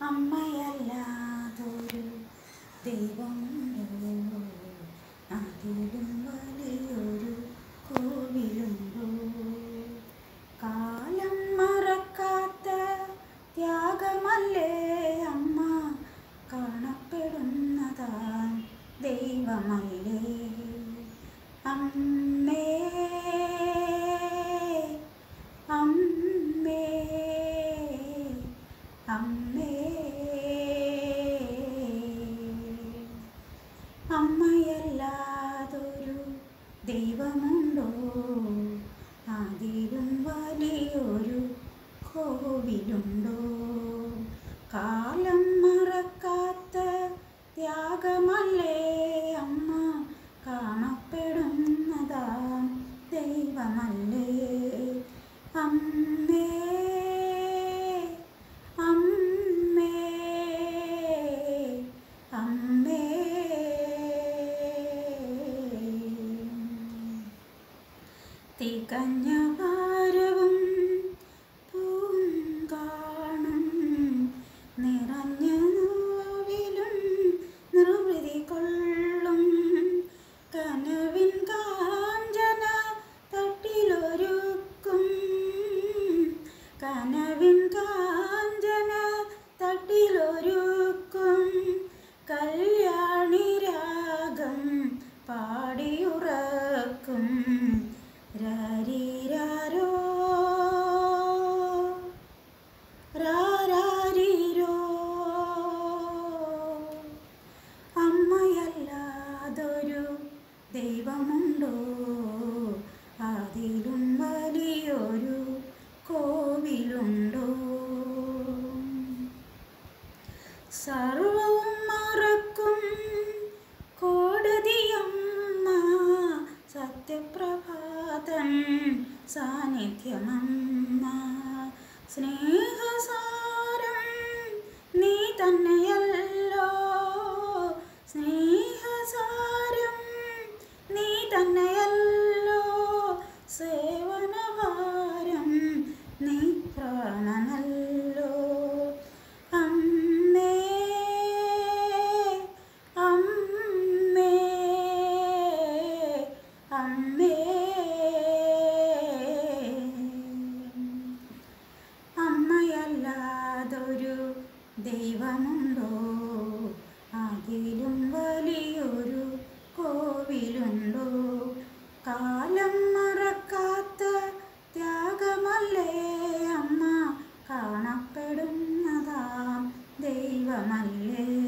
അമ്മയല്ലാതൊരു ദൈവമുണ്ടോ അതിലും വലിയൊരു കോവിലുണ്ടോ കാലം മറക്കാത്ത ത്യാഗമല്ലേ അമ്മ കാണപ്പെടുന്നതാ ദൈവമല്ലേ അമ്മേ അമ്മേ അമ്മേ അമ്മയല്ലാതൊരു ദൈവമുണ്ടോ അതിലും വലിയൊരു കോവിലുണ്ടോ കാലം മറക്കാത്ത ത്യാഗമല്ലേ അമ്മ കാണപ്പെടുന്നതാ ദൈവമല്ലേ അമ്മേ അമ്മേ അമ്മേ തികഞ്ഞ ഭാരവും പൂങ്കാണും നിറഞ്ഞ നോവിലും നിർവൃതി കൊള്ളും കനവിൻ കാഞ്ചന തട്ടിലൊരുക്കും കനവിൻ കാഞ്ചന തട്ടിലൊരുക്കും കല്യാണി രാഗം പാടിയുറക്കും രാരീരാരോ രാരാരീരോ അമ്മയല്ലാതൊരു ദൈവമുണ്ടോ അതിലും വലിയൊരു കോവിലുണ്ടോ സർവവും മറക്കും കോടതിയമ്മ സത്യപ്രഭാതൻ സാന്നിധ്യമമ്മ സ്നേഹസാരം നീ തന്നെയല്ലോ സ്നേഹസാരം നീ തന്നെയല്ലോ സേവനഭാരം നീ പ്രാണനല്ലോ അമ്മേ അമ്മേ അമ്മേ അമ്മയല്ലാതൊരു ദൈവമുണ്ടോ അതിലും വലിയൊരു കോവിലുണ്ടോ കാലം മറക്കാത്ത ത്യാഗമല്ലേ അമ്മ കാണപ്പെടുന്നതാം ദൈവമല്ലേ